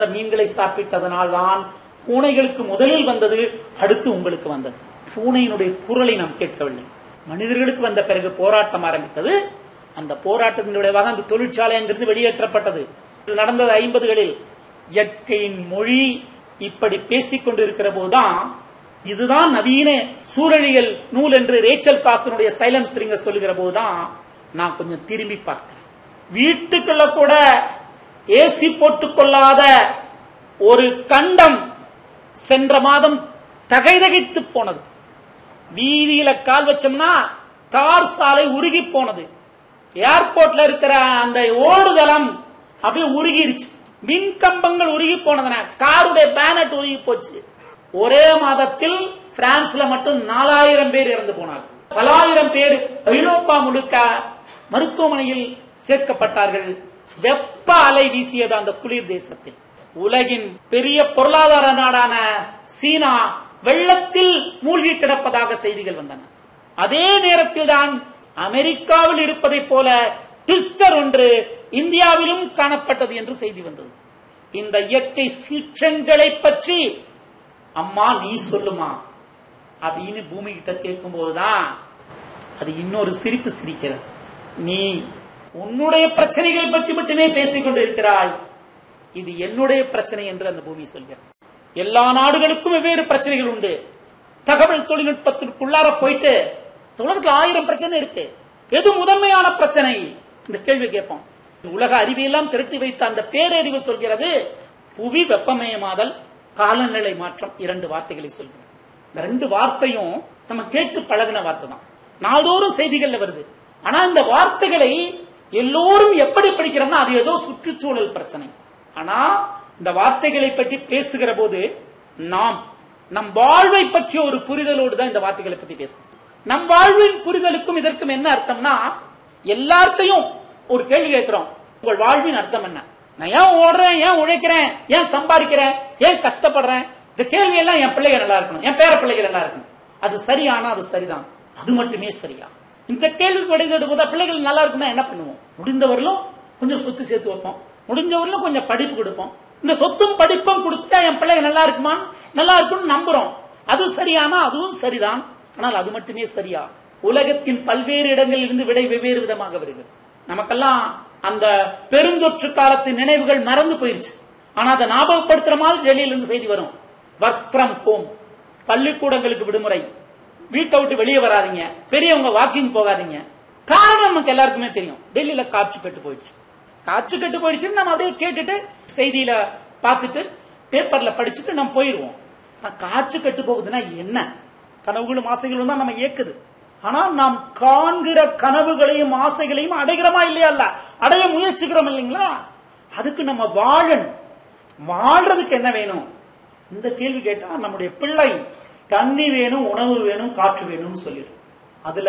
மீன்களை சாப்பிட்டதனால் தான் பூனைகளுக்கு முதலில் வந்தது அடுத்து உங்களுக்கு வந்தது பூனையினுடைய குரலை நாம் கேட்கவில்லை மனிதர்களுக்கு வந்த பிறகு போராட்டம் ஆரம்பித்தது அந்த போராட்டத்தின் விளைவாக அந்த தொழிற்சாலை அங்கிருந்து வெளியேற்றப்பட்டது இது நடந்தது ஐம்பதுகளில் இயற்கையின் மொழி இப்படி பேசிக் கொண்டிருக்கிற போதுதான் இதுதான் நவீன சூழலியல் நூல் என்று ரேச்சல் காசனுடைய சைலன்ஸ் ஸ்பிரிங்கர் சொல்லுகிற போதுதான் நான் கொஞ்சம் திரும்பி பார்க்கிறேன் வீட்டுக்குள்ள கூட ஏசி போட்டுக் கொள்ளாத ஒரு கண்டம் சென்ற மாதம் தகைதகைத்து போனது வீதியில கால் வச்சோம்னா தார் சாலை உருகி போனது ஏர்போர்ட்ல இருக்கிற அந்த ஓடுதளம் அப்படியே உருகிருச்சு மின் கம்பங்கள் உருகி போனதுன காருடைய பேனட் உருகி போச்சு ஒரே மாதத்தில் பிரான்ஸ்ல மட்டும் நாலாயிரம் பேர் இறந்து போனார்கள் பலாயிரம் பேர் ஐரோப்பா முழுக்க மருத்துவமனையில் சேர்க்கப்பட்டார்கள் வெப்ப அலை வீசியது அந்த குளிர் தேசத்தில் உலகின் பெரிய பொருளாதார நாடான சீனா வெள்ளத்தில் மூழ்கி கிடப்பதாக செய்திகள் வந்தன அதே நேரத்தில் தான் அமெரிக்காவில் இருப்பதைப் போல ட்விஸ்டர் ஒன்று இந்தியாவிலும் காணப்பட்டது என்று செய்தி வந்தது இந்த இயற்கை சீற்றங்களை பற்றி அம்மா நீ சொல்லுமா அப்படின்னு பூமி கிட்ட கேட்கும் போதுதான் அது இன்னொரு சிரிப்பு சிரிக்கிறது நீ உன்னுடைய பிரச்சனைகள் பற்றி மட்டுமே பேசிக் கொண்டிருக்கிறாய் இது என்னுடைய பிரச்சனை என்று அந்த பூமி சொல்கிறது எல்லா நாடுகளுக்கும் வெவ்வேறு பிரச்சனைகள் உண்டு தகவல் தொழில்நுட்பத்திற்குள்ளார போயிட்டு இந்த உலகத்துல ஆயிரம் பிரச்சனை இருக்கு எது முதன்மையான பிரச்சனை இந்த கேள்வி கேட்போம் உலக அறிவியெல்லாம் திரட்டி வைத்த அந்த பேரறிவு சொல்கிறது புவி வெப்பமயமாதல் காலநிலை மாற்றம் இரண்டு வார்த்தைகளை சொல்கிறது இந்த ரெண்டு வார்த்தையும் நம்ம கேட்டு பழகின வார்த்தை தான் நாள்தோறும் செய்திகள்ல வருது ஆனா இந்த வார்த்தைகளை எல்லோரும் எப்படி படிக்கிறோம்னா அது ஏதோ சுற்றுச்சூழல் பிரச்சனை ஆனா இந்த வார்த்தைகளை பற்றி பேசுகிற போது நாம் நம் வாழ்வை பற்றிய ஒரு புரிதலோடு தான் இந்த வார்த்தைகளை பற்றி பேசணும் நம் வாழ்வின் புரிதலுக்கும் இதற்கும் என்ன அர்த்தம்னா எல்லார்ட்டையும் ஒரு கேள்வி கேட்கிறோம் உங்கள் வாழ்வின் அர்த்தம் என்ன நான் ஏன் ஓடுறேன் ஏன் உழைக்கிறேன் ஏன் சம்பாதிக்கிறேன் ஏன் கஷ்டப்படுறேன் இந்த கேள்வி எல்லாம் என் பிள்ளைகள் நல்லா இருக்கணும் என் பேர பிள்ளைகள் நல்லா இருக்கணும் அது சரியானா அது சரிதான் அது மட்டுமே சரியா இந்த கேள்விக்கு விடைதேடும் போது பிள்ளைகள் நல்லா இருக்குன்னா என்ன பண்ணுவோம் முடிந்தவர்களும் கொஞ்சம் சொத்து சேர்த்து வைப்போம் முடிஞ்சவர்களும் கொஞ்சம் படிப்பு கொடுப்போம் இந்த சொத்தும் படிப்பும் கொடுத்துட்டா என் பிள்ளைங்க நல்லா இருக்குமா நல்லா இருக்கும்னு நம்புறோம் அது சரியானா அதுவும் சரிதான் ஆனால் அது மட்டுமே சரியா உலகத்தின் பல்வேறு இடங்களில் இருந்து விடை வெவ்வேறு விதமாக வருகிறது நமக்கெல்லாம் அந்த பெருந்தொற்று காலத்தின் நினைவுகள் மறந்து போயிருச்சு ஆனா அதை ஞாபகப்படுத்துற மாதிரி டெல்லியில இருந்து செய்தி வரும் ஒர்க் ஃப்ரம் ஹோம் பள்ளிக்கூடங்களுக்கு விடுமுறை வீட்டை விட்டு வெளியே வராதீங்க பெரியவங்க வாக்கிங் போகாதீங்க காரணம் நமக்கு எல்லாருக்குமே தெரியும் டெல்லியில காற்று கெட்டு போயிடுச்சு காற்று கெட்டு போயிடுச்சுன்னு நம்ம அப்படியே கேட்டுட்டு செய்தியில பார்த்துட்டு பேப்பர்ல படிச்சுட்டு நம்ம போயிருவோம் ஆனா காற்று கெட்டு போகுதுன்னா என்ன கனவுகளும் ஆசைகளும் தான் நம்ம இயக்குது ஆனா நாம் காண்கிற கனவுகளையும் ஆசைகளையும் அடைகிறோமா இல்லையா இல்ல அடைய முயற்சிக்கிறோம் இல்லைங்களா அதுக்கு நம்ம வாழணும் வாழ்றதுக்கு என்ன வேணும் இந்த கேள்வி கேட்டா நம்முடைய பிள்ளை தண்ணி வேணும் உணவு வேணும் காற்று வேணும்னு சொல்லிடும் அதுல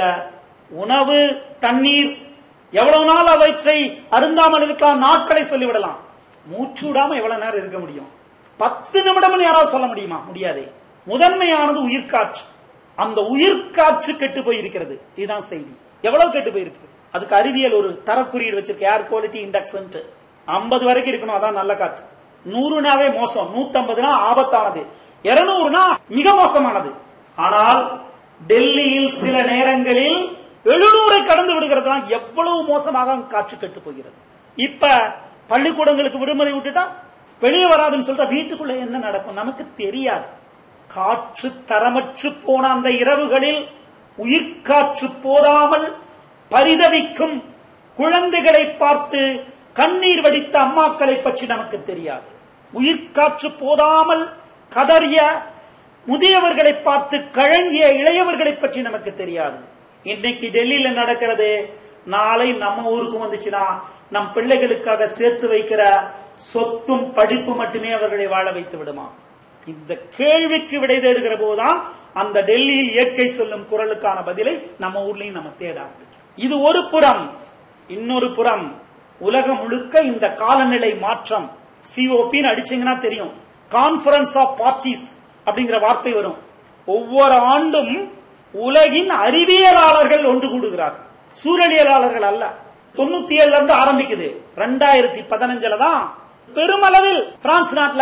உணவு தண்ணீர் எவ்வளவு நாள் அவற்றை அருந்தாமல் இருக்கலாம் நாட்களை சொல்லிவிடலாம் மூச்சு விடாம எவ்வளவு நேரம் இருக்க முடியும் பத்து நிமிடம் யாராவது சொல்ல முடியுமா முடியாதே முதன்மையானது உயிர்காற்று அந்த உயிர்காற்று கெட்டு போயிருக்கிறது இதுதான் செய்தி எவ்வளவு கெட்டு போயிருக்கு அதுக்கு அறிவியல் ஒரு தரக்குறியீடு வச்சிருக்கு ஏர் குவாலிட்டி இண்டெக்ஸ் ஐம்பது வரைக்கும் இருக்கணும் அதான் நல்ல காற்று நூறுனாவே மோசம் நூத்தம்பதுனா ஆபத்தானது இருநூறுனா மிக மோசமானது ஆனால் டெல்லியில் சில நேரங்களில் எழுநூறை கடந்து விடுகிறது எவ்வளவு மோசமாக காற்று கெட்டு போகிறது இப்ப பள்ளிக்கூடங்களுக்கு விடுமுறை விட்டுட்டா வெளியே வராதுன்னு சொல்லிட்டா வீட்டுக்குள்ள என்ன நடக்கும் நமக்கு தெரியாது காற்று தரமற்று போன அந்த இரவுகளில் உயிர்காற்று போதாமல் பரிதவிக்கும் குழந்தைகளை பார்த்து கண்ணீர் வடித்த அம்மாக்களை பற்றி நமக்கு தெரியாது உயிர்காற்று போதாமல் கதறிய முதியவர்களை பார்த்து கழங்கிய இளையவர்களை பற்றி நமக்கு தெரியாது இன்னைக்கு டெல்லியில நடக்கிறது நாளை நம்ம ஊருக்கு வந்துச்சுன்னா நம் பிள்ளைகளுக்காக சேர்த்து வைக்கிற சொத்தும் படிப்பு மட்டுமே அவர்களை வாழ வைத்து விடுமா இந்த கேள்விக்கு விடை தேடுகிற போதுதான் அந்த டெல்லியில் இயற்கை சொல்லும் குரலுக்கான பதிலை நம்ம ஊர்லயும் நம்ம தேட ஆரம்பிக்கும் இது ஒரு புறம் இன்னொரு புறம் உலகம் முழுக்க இந்த காலநிலை மாற்றம் சிஓபின்னு அடிச்சீங்கன்னா தெரியும் கான்பரன்ஸ் ஆஃப் பார்ட்டிஸ் அப்படிங்கிற வார்த்தை வரும் ஒவ்வொரு ஆண்டும் உலகின் அறிவியலாளர்கள் ஒன்று கூடுகிறார்கள் சூழலியலாளர்கள் அல்ல தொண்ணூத்தி ஏழுல இருந்து ஆரம்பிக்குது ரெண்டாயிரத்தி பதினஞ்சுல தான் பெருமளவில் பிரான்ஸ் நாட்டில்